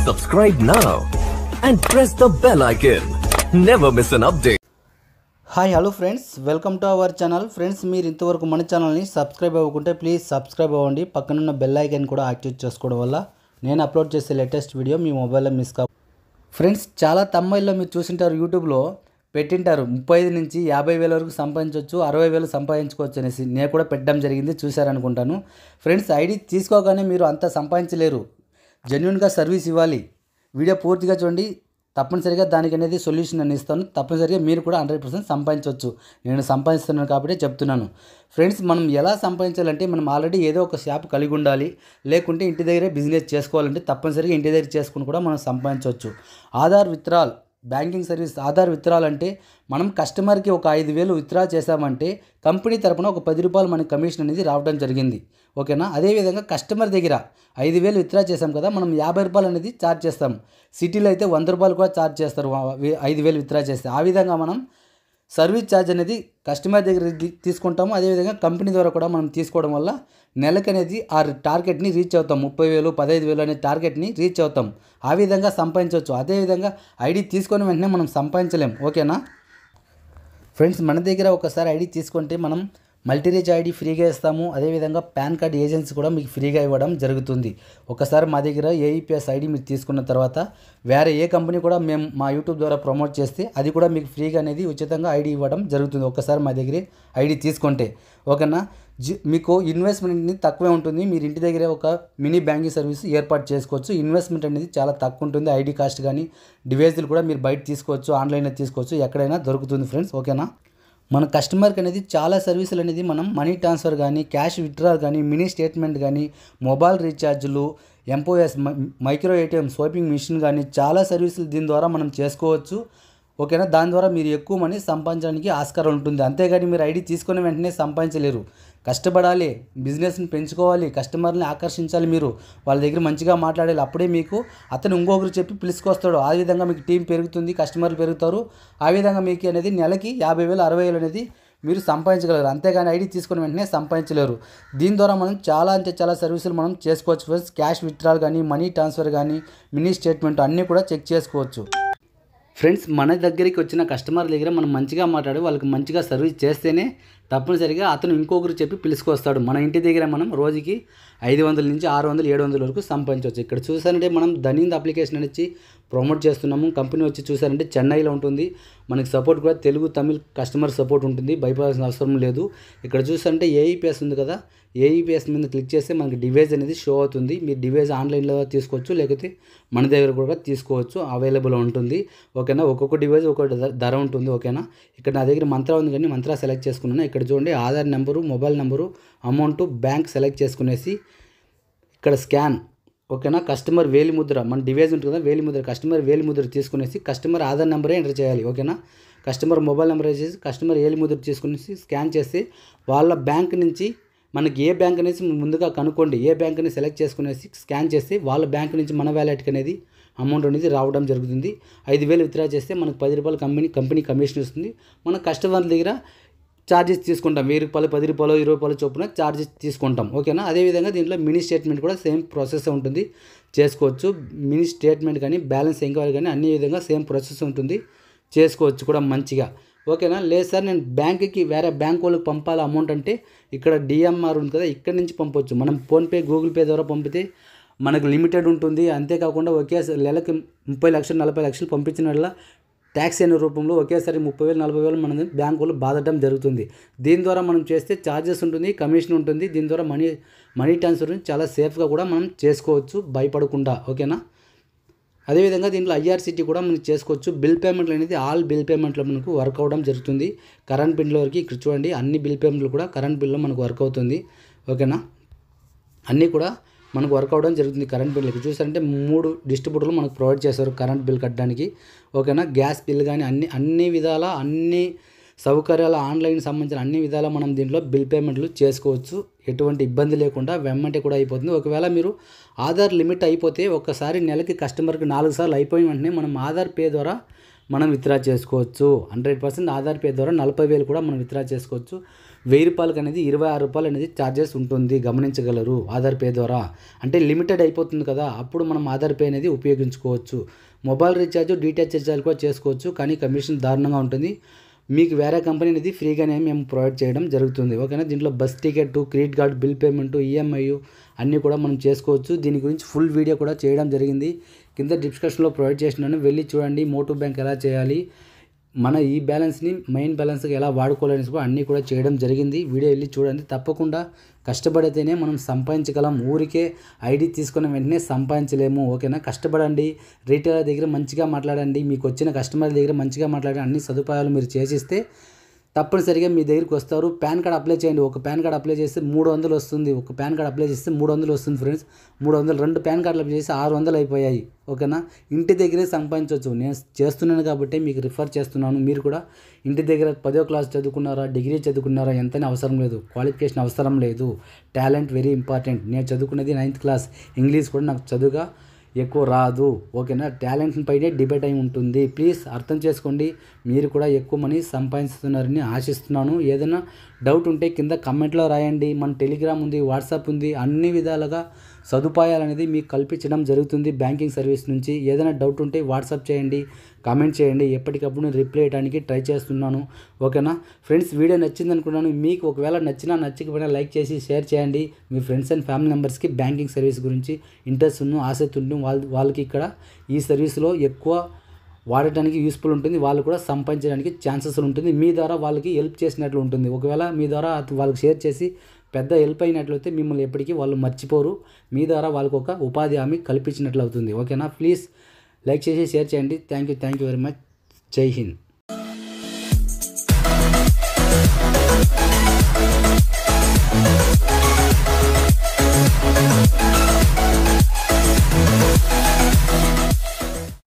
Subscribe now and press the bell icon. Never miss an update. Hi hello friends welcome to our channel friends మీరు ఇంతవరకు మన ఛానల్ని subscribe అవ్వకుంటే please subscribe అవ్వండి పక్కనున్న bell icon కూడా activate చేసుకోవడం వల్ల నేను అప్లోడ్ చేసే లేటెస్ట్ వీడియో మీ మొబైల్లో మిస్ కా ఫ్రెండ్స్ చాలా తమ్మాయిల్లో మీరు చూసింటారు యూట్యూబ్లో పెట్టింటారు ముప్పై ఐదు నుంచి యాభై వేల వరకు సంపాదించవచ్చు అరవై వేలు సంపాదించుకోవచ్చు అనేసి నేను కూడా పెట్టడం జరిగింది చూశారనుకుంటాను ఫ్రెండ్స్ ఐడి తీసుకోగానే మీరు అంత సంపాదించలేరు జెన్యున్గా సర్వీస్ ఇవ్వాలి వీడియో పూర్తిగా చూడండి తప్పనిసరిగా దానికి అనేది సొల్యూషన్ అని ఇస్తాను తప్పనిసరిగా మీరు కూడా హండ్రెడ్ పర్సెంట్ సంపాదించవచ్చు నేను సంపాదిస్తున్నాను కాబట్టి చెప్తున్నాను ఫ్రెండ్స్ మనం ఎలా సంపాదించాలంటే మనం ఆల్రెడీ ఏదో ఒక షాప్ కలిగి ఉండాలి లేకుంటే ఇంటి దగ్గరే బిజినెస్ చేసుకోవాలంటే తప్పనిసరిగా ఇంటి దగ్గర చేసుకుని కూడా మనం సంపాదించవచ్చు Aadhaar withdrawal banking service Aadhaar withdrawal అంటే మనం కస్టమర్కి ఒక ఐదు వేలు విత్డ్రా చేసామంటే కంపెనీ తరపున ఒక పది రూపాయలు మనకి కమిషన్ అనేది రావడం జరిగింది ఓకేనా అదేవిధంగా కస్టమర్ దగ్గర ఐదు వేలు విత్డ్రా చేసాం కదా మనం యాభై రూపాయలు అనేది ఛార్జ్ చేస్తాం సిటీలో అయితే వంద రూపాయలు కూడా ఛార్జ్ చేస్తారు వా- వే- ఐదు వేలు విత్డ్రా చేస్తే ఆ విధంగా మనం సర్వీస్ ఛార్జ్ అనేది కస్టమర్ దగ్గర తీ- తీసుకుంటాము అదేవిధంగా కంపెనీ ద్వారా కూడా మనం తీసుకోవడం వల్ల నెలకు అనేది ఆ టార్గెట్ని రీచ్ అవుతాం ముప్పై వేలు పదహైదు వేలు అనే టార్గెట్ని రీచ్ అవుతాం ఆ విధంగా సంపాదించవచ్చు అదేవిధంగా ఐడి తీసుకొని వెంటనే మనం సంపాదించలేం ఓకేనా ఫ్రెండ్స్ మన దగ్గర ఒకసారి ఐడి తీసుకుంటే మనం మల్టీరేజ్ ఐడి ఫ్రీగా ఇస్తాము అదేవిధంగా పాన్ కార్డ్ ఏజెన్సీ కూడా మీకు ఫ్రీగా ఇవ్వడం జరుగుతుంది ఒకసారి మా దగ్గర ఏఈపిఎస్ ఐడి మీరు తీసుకున్న తర్వాత వేరే ఏ కంపెనీ కూడా మేము మా యూట్యూబ్ ద్వారా ప్రమోట్ చేస్తే అది కూడా మీకు ఫ్రీగా అనేది ఉచితంగా ఐడి ఇవ్వడం జరుగుతుంది ఒకసారి మా దగ్గర ఐడి తీసుకుంటే ఓకేనా జి మీకు ఇన్వెస్ట్మెంట్ తక్కువే ఉంటుంది మీరు ఇంటి దగ్గరే ఒక మినీ బ్యాంకింగ్ సర్వీస్ ఏర్పాటు చేసుకోవచ్చు ఇన్వెస్ట్మెంట్ అనేది చాలా తక్కువ ఉంటుంది ఐడి కాస్ట్ కానీ డివైజులు కూడా మీరు బయట తీసుకోవచ్చు ఆన్లైన్లో తీసుకోవచ్చు ఎక్కడైనా దొరుకుతుంది ఫ్రెండ్స్ ఓకేనా మన కస్టమర్కి అనేది చాలా సర్వీసులు అనేది మనం మనీ ట్రాన్స్ఫర్ కానీ క్యాష్ విత్డ్రాల్ కానీ మినీ స్టేట్మెంట్ కానీ మొబైల్ రీఛార్జులు mPOS micro ATM swiping machine కానీ చాలా సర్వీసులు దీని ద్వారా మనం చేసుకోవచ్చు ఓకేనా దాని ద్వారా మీరు ఎక్కువ మనీ సంపాదించడానికి ఆస్కారం ఉంటుంది అంతేగాని మీరు ఐడి తీసుకుని వెంటనే సంపాదించలేరు కష్టపడాలి బిజినెస్ని పెంచుకోవాలి కస్టమర్ని ఆకర్షించాలి మీరు వాళ్ళ దగ్గర మంచిగా మాట్లాడాలి అప్పుడే మీకు అతను ఇంకొకరు చెప్పి పిలుచుకొస్తాడు ఆ విధంగా మీకు టీం పెరుగుతుంది కస్టమర్లు పెరుగుతారు ఆ విధంగా మీకు అనేది నెలకి యాభై వేలు అరవై వేలు అనేది మీరు సంపాదించగలరు అంతేగాని ఐడి తీసుకుని వెంటనే సంపాదించలేరు దీని ద్వారా మనం చాలా అంటే చాలా సర్వీసులు మనం చేసుకోవచ్చు ఫ్రెండ్స్ క్యాష్ విత్డ్రాల్ కానీ మనీ ట్రాన్స్ఫర్ కానీ మినీ స్టేట్మెంట్ అన్నీ కూడా చెక్ చేసుకోవచ్చు ఫ్రెండ్స్ మన దగ్గరికి వచ్చిన కస్టమర్ దగ్గర మనం మంచిగా మాట్లాడి వాళ్ళకి మంచిగా సర్వీస్ చేస్తేనే తప్పనిసరిగా అతను ఇంకొకరు చెప్పి పిలుచుకొస్తాడు మన ఇంటి దగ్గర మనం రోజుకి ఐదు వందల నుంచి ఆరు వందలు ఏడు వందల వరకు సంపాదించవచ్చు ఇక్కడ చూసారంటే మనం ధనింద్ అప్లికేషన్ అనేది ప్రమోట్ చేస్తున్నాము కంపెనీ వచ్చి చూసారంటే చెన్నైలో ఉంటుంది మనకి సపోర్ట్ కూడా తెలుగు తమిళ్ కస్టమర్ సపోర్ట్ ఉంటుంది భయపడాల్సిన అవసరం లేదు ఇక్కడ చూసారంటే ఏఈపిఎస్ ఉంది కదా ఏఈపిఎస్ మీద క్లిక్ చేస్తే మనకి డివైస్ అనేది షో అవుతుంది మీరు డివైస్ ఆన్లైన్లో తీసుకోవచ్చు లేకపోతే మన దగ్గర కూడా తీసుకోవచ్చు అవైలబుల్ ఉంటుంది ఓకేనా ఒక్కొక్క డివైస్ ఒక్కొక్క ధ- ధర ఉంటుంది ఓకేనా ఇక్కడ నా దగ్గర మంత్రా ఉంది కానీ మంత్రా సెలెక్ట్ చేసుకున్నాను ఇక్కడ చూడండి Aadhaar number mobile number amount bank select చేసుకునేసి ఇక్కడ స్కాన్ ఓకేనా కస్టమర్ వేలి ముద్ర మన డివైస్ ఉంటుంది కదా వేలి ముద్ర కస్టమర్ వేలి ముద్ర తీసుకునేసి కస్టమర్ ఆధార్ నెంబరే ఎంటర్ చేయాలి ఓకేనా కస్టమర్ మొబైల్ నెంబర్ వేసేసి కస్టమర్ వేలి ముద్ర తీసుకునేసి స్కాన్ చేసి వాళ్ళ బ్యాంక్ నుంచి మనకి ఏ బ్యాంక్ అనేసి ముందుగా కనుక్కోండి ఏ బ్యాంక్ అని సెలెక్ట్ చేసుకునేసి స్కాన్ చేసి వాళ్ళ బ్యాంక్ నుంచి మన వ్యాలెట్కి అనేది అమౌంట్ అనేది రావడం జరుగుతుంది ఐదు వేలు విత్డ్రా చేస్తే మనకు పది రూపాయలు కంపెనీ కంపెనీ కమిషన్ వస్తుంది మన కస్టమర్ దగ్గర ఛార్జెస్ తీసుకుంటాం వెయ్యి రూపాయలు పది రూపాయలు ఇరవై రూపాయలు చొప్పున ఛార్జెస్ తీసుకుంటాం ఓకేనా అదేవిధంగా దీంట్లో మినీ స్టేట్మెంట్ కూడా సేమ్ ప్రాసెస్ ఉంటుంది చేసుకోవచ్చు మినీ స్టేట్మెంట్ కానీ బ్యాలెన్స్ ఎంక్వైరీ కానీ అన్ని విధంగా సేమ్ ప్రాసెస్ ఉంటుంది చేసుకోవచ్చు కూడా మంచిగా ఓకేనా లేదు సార్ నేను బ్యాంక్కి వేరే బ్యాంక్ వాళ్ళకి పంపాలి అమౌంట్ అంటే ఇక్కడ డిఎంఆర్ ఉంది కదా ఇక్కడ నుంచి పంపొచ్చు మనం ఫోన్పే గూగుల్ పే ద్వారా పంపితే మనకు లిమిటెడ్ ఉంటుంది అంతేకాకుండా ఒకేసారి నెలకి ముప్పై లక్షలు నలభై లక్షలు పంపించిన వల్ల ట్యాక్స్ అనే రూపంలో ఒకేసారి ముప్పై వేలు నలభై వేలు మన బ్యాంకు వాళ్ళు బాధటం జరుగుతుంది దీని ద్వారా మనం చేస్తే ఛార్జెస్ ఉంటుంది కమిషన్ ఉంటుంది దీని ద్వారా మనీ మనీ ట్రాన్స్ఫర్ చాలా సేఫ్గా కూడా మనం చేసుకోవచ్చు భయపడకుండా ఓకేనా అదేవిధంగా దీంట్లో ఐఆర్సిటీ కూడా మనం చేసుకోవచ్చు బిల్ పేమెంట్లు అనేది ఆల్ బిల్ పేమెంట్లో మనకు వర్క్ అవ్వడం జరుగుతుంది కరెంట్ బిల్లో వరకు ఇక్కడ చూడండి అన్ని బిల్ పేమెంట్లు కూడా కరెంట్ బిల్లో మనకు వర్క్ అవుతుంది ఓకేనా అన్నీ కూడా మనకు వర్క్ అవ్వడం జరుగుతుంది కరెంట్ బిల్కి చూసారంటే మూడు డిస్ట్రిబ్యూటర్లు మనకు ప్రొవైడ్ చేశారు కరెంట్ బిల్ కట్టడానికి ఓకేనా గ్యాస్ బిల్ కానీ అన్ని అన్ని విధాల అన్ని సౌకర్యాల ఆన్లైన్ సంబంధించిన అన్ని విధాల మనం దీంట్లో బిల్ పేమెంట్లు చేసుకోవచ్చు ఎటువంటి ఇబ్బంది లేకుండా వెమ్మంటే కూడా అయిపోతుంది ఒకవేళ మీరు ఆధార్ లిమిట్ అయిపోతే ఒక్కసారి నెలకి కస్టమర్కి నాలుగు సార్లు అయిపోయిన వెంటనే మనం ఆధార్ పే ద్వారా మనం విత్డ్రా చేసుకోవచ్చు హండ్రెడ్ పర్సెంట్ ఆధార్ పే ద్వారా నలభై వేలు కూడా మనం విత్డ్రా చేసుకోవచ్చు వెయ్యి రూపాయలకి అనేది ఇరవై ఆరు రూపాయలు అనేది ఛార్జెస్ ఉంటుంది గమనించగలరు ఆధార్ పే ద్వారా అంటే లిమిటెడ్ అయిపోతుంది కదా అప్పుడు మనం ఆధార్ పే అనేది ఉపయోగించుకోవచ్చు మొబైల్ రీఛార్జ్ డీటెయిల్ రీఛార్జ్ కూడా చేసుకోవచ్చు కానీ కమిషన్ దారుణంగా ఉంటుంది మీకు వేరే కంపెనీ అనేది ఫ్రీగానే మేము ప్రొవైడ్ చేయడం జరుగుతుంది ఓకేనా దీంట్లో bus ticket credit card bill payment EMI అన్నీ కూడా మనం చేసుకోవచ్చు దీని గురించి ఫుల్ వీడియో కూడా చేయడం జరిగింది కింద డిస్క్రిప్షన్లో ప్రొవైడ్ చేసినాను వెళ్ళి చూడండి మోటో బ్యాంక్ ఎలా చేయాలి మన ఈ బ్యాలెన్స్ని మెయిన్ బ్యాలెన్స్కి ఎలా వాడుకోవాలని కూడా అన్నీ కూడా చేయడం జరిగింది వీడియో వెళ్ళి చూడండి తప్పకుండా కష్టపడితేనే మనం సంపాదించగలం ఊరికే ఐడి తీసుకున్న వెంటనే సంపాదించలేము ఓకేనా కష్టపడండి రీటైలర్ దగ్గర మంచిగా మాట్లాడండి మీకు వచ్చిన కస్టమర్ దగ్గర మంచిగా మాట్లాడి అన్ని సదుపాయాలు మీరు చేసిస్తే తప్పనిసరిగా మీ దగ్గరికి వస్తారు పాన్ కార్డ్ అప్లై చేయండి ఒక పాన్ కార్డ్ అప్లై చేస్తే మూడు వందలు వస్తుంది ఒక పాన్ కార్డ్ అప్లై చేస్తే మూడు వందలు వస్తుంది ఫ్రెండ్స్ మూడు వందలు రెండు పాన్ కార్డులు అప్లై చేసి ఆరు వందలు అయిపోయాయి ఓకేనా ఇంటి దగ్గరే సంపాదించవచ్చు నేను చేస్తున్నాను కాబట్టి మీకు రిఫర్ చేస్తున్నాను మీరు కూడా ఇంటి దగ్గర పదో క్లాస్ చదువుకున్నారా డిగ్రీ చదువుకున్నారా ఎంతనే అవసరం లేదు క్వాలిఫికేషన్ అవసరం లేదు టాలెంట్ వెరీ ఇంపార్టెంట్ నేను చదువుకున్నది నైన్త్ క్లాస్ ఇంగ్లీష్ కూడా నాకు చదువుగా ఎక్కువ రాదు ఓకేనా టాలెంట్ పైనే డిబేట్ అయి ఉంటుంది ప్లీజ్ అర్థం చేసుకోండి మీరు కూడా ఎక్కువ మనీ సంపాదిస్తున్నారని ఆశిస్తున్నాను ఏదైనా డౌట్ ఉంటే కింద కమెంట్లో రాయండి మన టెలిగ్రామ్ ఉంది వాట్సాప్ ఉంది అన్ని విధాలుగా సదుపాయాలు అనేది మీకు కల్పించడం జరుగుతుంది బ్యాంకింగ్ సర్వీస్ నుంచి ఏదైనా డౌట్ ఉంటే వాట్సాప్ చేయండి కామెంట్ చేయండి ఎప్పటికప్పుడు నేను రిప్లై చేయడానికి ట్రై చేస్తున్నాను ఓకేనా ఫ్రెండ్స్ వీడియో నచ్చింది అనుకున్నాను మీకు ఒకవేళ నచ్చినా నచ్చకపోయినా లైక్ చేసి షేర్ చేయండి మీ ఫ్రెండ్స్ అండ్ ఫ్యామిలీ మెంబర్స్కి బ్యాంకింగ్ సర్వీస్ గురించి ఇంట్రెస్ట్ ఉన్న ఆసక్తి ఉంటుంది వాళ్ళ వాళ్ళకి ఇక్కడ ఈ సర్వీస్లో ఎక్కువ వాడటానికి యూస్ఫుల్ ఉంటుంది వాళ్ళు కూడా సంపాదించడానికి ఛాన్సెస్ ఉంటుంది మీ ద్వారా వాళ్ళకి హెల్ప్ చేసినట్లు ఉంటుంది ఒకవేళ మీ ద్వారా అది వాళ్ళకి షేర్ చేసి పెద్ద హెల్ప్ అయినట్లయితే మిమ్మల్ని ఎప్పటికీ వాళ్ళు మర్చిపోరు మీ ద్వారా వాళ్ళకు ఒక ఉపాధి హామీ కల్పించినట్లు అవుతుంది ఓకేనా ప్లీజ్ లైక్ చేసి షేర్ చేయండి thank you thank you very much Jai Hind